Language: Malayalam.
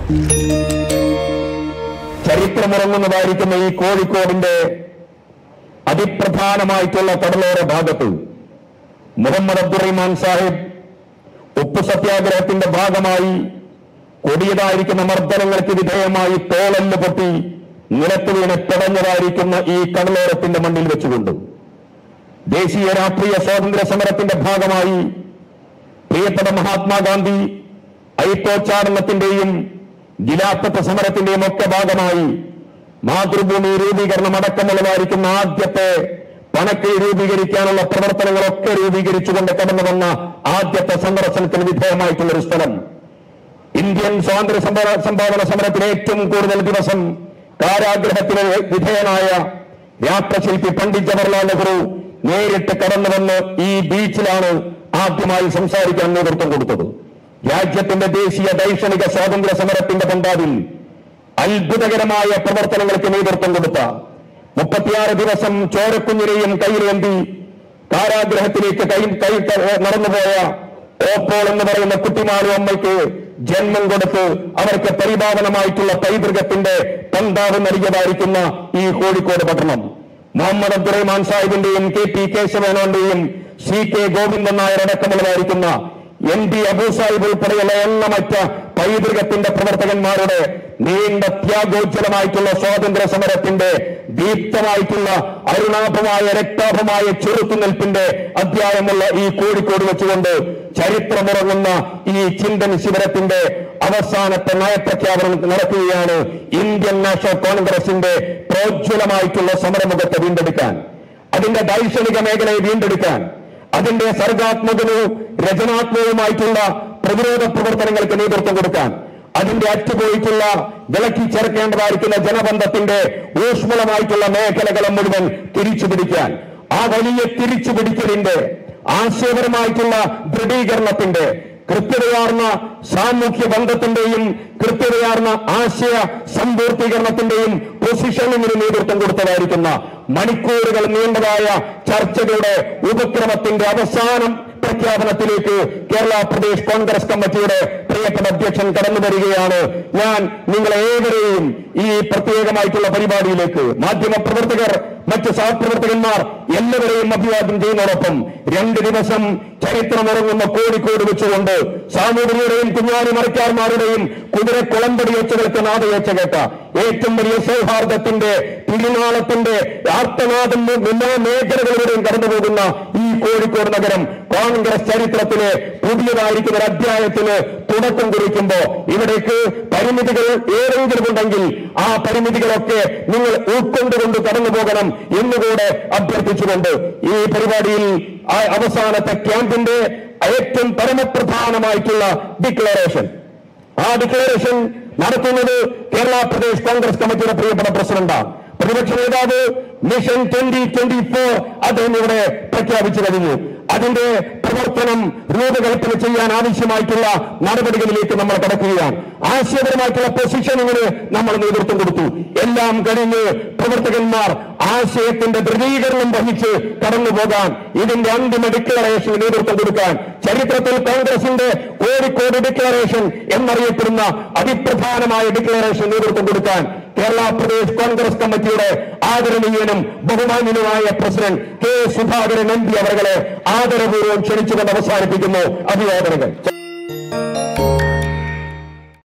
ചരിത്രമുറങ്ങുന്നതായിരിക്കുന്ന ഈ കോഴിക്കോടിന്റെ അതിപ്രധാനമായിട്ടുള്ള കടലോര ഭാഗത്ത് മുഹമ്മദ് അബ്ദുറഹിമാൻ സാഹിബ് ഉപ്പ് സത്യാഗ്രഹത്തിന്റെ ഭാഗമായി കൊടിയതായിരിക്കുന്ന മർദ്ദനങ്ങൾക്ക് വിധേയമായി തോളല് പൊട്ടി നിലത്ത് വീണ് പിടഞ്ഞതായിരിക്കുന്ന ഈ കടലോരത്തിന്റെ മണ്ണിൽ വെച്ചുകൊണ്ട് ദേശീയ രാഷ്ട്രീയ സ്വാതന്ത്ര്യ സമരത്തിന്റെ ഭാഗമായി പ്രിയപ്പെട്ട മഹാത്മാഗാന്ധി ഐത്തോച്ചാടനത്തിന്റെയും ജിലാത്തത്വ സമരത്തിന്റെയും ഒക്കെ ഭാഗമായി മാതൃഭൂമി രൂപീകരണം അടക്കമുള്ളതായിരിക്കുന്ന ആദ്യത്തെ പണക്കിഴി രൂപീകരിക്കാനുള്ള പ്രവർത്തനങ്ങളൊക്കെ രൂപീകരിച്ചുകൊണ്ട് കടന്നു വന്ന ആദ്യത്തെ സന്ദർശനത്തിന് വിധേയമായിട്ടുള്ള ഒരു സ്ഥലം ഇന്ത്യൻ സ്വാതന്ത്ര്യ സമ്പാ- സമ്പാദന സമരത്തിൽ ഏറ്റവും കൂടുതൽ ദിവസം കാരാഗ്രഹത്തിന് വിധേയനായ രാഷ്ട്രശില്പി പണ്ഡിറ്റ് ജവഹർലാൽ നെഹ്റു നേരിട്ട് കടന്നു വന്ന് ഈ ബീച്ചിലാണ് ആദ്യമായി സംസാരിക്കാൻ നേതൃത്വം കൊടുത്തത് രാജ്യത്തിന്റെ ദേശീയ ദൈക്ഷണിക സ്വാതന്ത്ര്യ സമരത്തിന്റെ പന്താവിൽ അത്ഭുതകരമായ പ്രവർത്തനങ്ങൾക്ക് നേതൃത്വം കൊടുത്ത മുപ്പത്തിയാറ് ദിവസം ചോരക്കുഞ്ഞിനെയും കയ്യിലേന്തി കാരാഗ്രഹത്തിലേക്ക് കൈ കൈ നടന്നുപോയ ഓപ്പോൾ എന്ന് പറയുന്ന കുട്ടിമാളു അമ്മയ്ക്ക് ജന്മം കൊടുത്ത് അവർക്ക് പരിപാവനമായിട്ടുള്ള പൈതൃകത്തിന്റെ പന്താവ് നൽകിയതായിരിക്കുന്ന ഈ കോഴിക്കോട് പട്ടണം മുഹമ്മദ് അബ്ദുറഹ്മാൻ സാഹിബിന്റെയും കെ പി കേശവനോന്റെയും സി കെ ഗോവിന്ദൻ നായർ അടക്കമുള്ളതായിരിക്കുന്ന എൻ ഡി അബൂ സാഹിബ് ഉൾപ്പെടെയുള്ള എണ്ണമറ്റ പൈതൃകത്തിന്റെ പ്രവർത്തകന്മാരുടെ നീണ്ട ത്യാഗോജ്വലമായിട്ടുള്ള സ്വാതന്ത്ര്യ സമരത്തിന്റെ ദീപ്തമായിട്ടുള്ള അരുണാഭമായ രക്താഭമായ ചെറുത്തുനിൽപ്പിന്റെ അധ്യായമുള്ള ഈ കോഴിക്കോട് വെച്ചുകൊണ്ട് ചരിത്രമുറങ്ങുന്ന ഈ ചിന്തൻ ശിബിരത്തിന്റെ അവസാനത്തെ നയപ്രഖ്യാപനം നടക്കുകയാണ് ഇന്ത്യൻ നാഷണൽ കോൺഗ്രസിന്റെ പ്രോജ്വലമായിട്ടുള്ള സമരമുഖത്തെ വീണ്ടെടുക്കാൻ അതിന്റെ ദൈക്ഷണിക മേഖലയെ വീണ്ടെടുക്കാൻ അതിന്റെ സർഗാത്മകവും രചനാത്മകവുമായിട്ടുള്ള പ്രതിരോധ പ്രവർത്തനങ്ങൾക്ക് നേതൃത്വം കൊടുക്കാൻ അതിന്റെ അറ്റുപോയിട്ടുള്ള വിളക്കി ചേർക്കേണ്ടതായിരിക്കുന്ന ജനബന്ധത്തിന്റെ ഊഷ്മളമായിട്ടുള്ള മേഖലകളെ മുഴുവൻ തിരിച്ചുപിടിക്കാൻ ആ വലിയ തിരിച്ചുപിടിക്കലിന്റെ ആശയപരമായിട്ടുള്ള ദൃഢീകരണത്തിന്റെ കൃത്യതയാർന്ന സാമൂഹ്യ ബന്ധത്തിന്റെയും കൃത്യതയാർന്ന ആശയ സമ്പൂർത്തീകരണത്തിന്റെയും പൊസിഷനിങ്ങിന് നേതൃത്വം കൊടുത്തതായിരിക്കുന്ന മണിക്കൂറുകൾ നീണ്ടതായ ചർച്ചകളുടെ ഉപക്രമത്തിന്റെ അവസാനം പ്രഖ്യാപനത്തിലേക്ക് കേരള പ്രദേശ് കോൺഗ്രസ് കമ്മിറ്റിയുടെ പ്രിയപ്പെട്ട അധ്യക്ഷൻ കടന്നു വരികയാണ് ഞാൻ നിങ്ങളെ ഏവരെയും ഈ പ്രത്യേകമായിട്ടുള്ള പരിപാടിയിലേക്ക് മാധ്യമ പ്രവർത്തകർ മറ്റ് സഹപ്രവർത്തകന്മാർ എല്ലാവരെയും അഭിവാദ്യം ചെയ്യുന്നതോടൊപ്പം രണ്ട് ദിവസം ചരിത്രമുറങ്ങുന്ന കോഴിക്കോട് വെച്ചുകൊണ്ട് സാമൂതിരിയുടെയും കുഞ്ഞാലി മരക്കാർമാരുടെയും കുതിര കുളമ്പടി വെച്ചുകൾക്ക് നാദയേച്ച കേട്ട ഏറ്റവും വലിയ സൗഹാർദ്ദത്തിന്റെ തിരുനാളത്തിന്റെ ആർത്തനാദം എല്ലാ മേഖലകളിലൂടെയും കടന്നു പോകുന്ന ഈ കോഴിക്കോട് നഗരം കോൺഗ്രസ് ചരിത്രത്തിലെ പുതിയതായിരിക്കുന്ന ഒരു അധ്യായത്തിന് തുടക്കം കുറിക്കുമ്പോ ഇവിടേക്ക് പരിമിതികൾ ഏതെങ്കിലും ഉണ്ടെങ്കിൽ ആ പരിമിതികളൊക്കെ നിങ്ങൾ ഉൾക്കൊണ്ടുകൊണ്ട് കടന്നു പോകണം എന്നുകൂടെ അഭ്യർത്ഥിച്ചുകൊണ്ട് ഈ പരിപാടിയിൽ ആ അവസാനത്തെ ക്യാമ്പിന്റെ ഏറ്റവും പരമപ്രധാനമായിട്ടുള്ള ഡിക്ലറേഷൻ ആ ഡിക്ലറേഷൻ നടത്തുന്നത് കേരള പ്രദേശ് കോൺഗ്രസ് കമ്മിറ്റിയുടെ പ്രിയപ്പെട്ട പ്രസിഡന്റാണ് പ്രതിപക്ഷ നേതാവ് മിഷൻ ട്വന്റി ട്വന്റി ഫോർ അദ്ദേഹം ഇവിടെ പ്രഖ്യാപിച്ചു കഴിഞ്ഞു അതിന്റെ പ്രവർത്തനം രൂപകൽപ്പന ചെയ്യാൻ ആവശ്യമായിട്ടുള്ള നടപടികളിലേക്ക് നമ്മൾ കടക്കുകയാണ് ആശയപരമായിട്ടുള്ള പൊസിഷനിങ്ങിന് നമ്മൾ നേതൃത്വം കൊടുത്തു എല്ലാം കഴിഞ്ഞ് പ്രവർത്തകന്മാർ ആശയത്തിന്റെ ധ്രുവീകരണം വഹിച്ച് കടന്നു പോകാൻ ഇതിന്റെ അന്തിമ ഡിക്ലറേഷന് നേതൃത്വം കൊടുക്കാൻ ചരിത്രത്തിൽ കോൺഗ്രസിന്റെ കോഴിക്കോട് ഡിക്ലറേഷൻ എന്നറിയപ്പെടുന്ന അതിപ്രധാനമായ ഡിക്ലറേഷൻ നേതൃത്വം കൊടുക്കാൻ കേരള പ്രദേശ് കോൺഗ്രസ് കമ്മിറ്റിയുടെ ആദരണീയനും ബഹുമാന്യനുമായ president K Sudhakaran M P അവരെ ആദരപൂർവ്വം ക്ഷണിച്ചുകൊണ്ട് അവസാനിപ്പിക്കുന്നു അഭിവാദനങ്ങൾ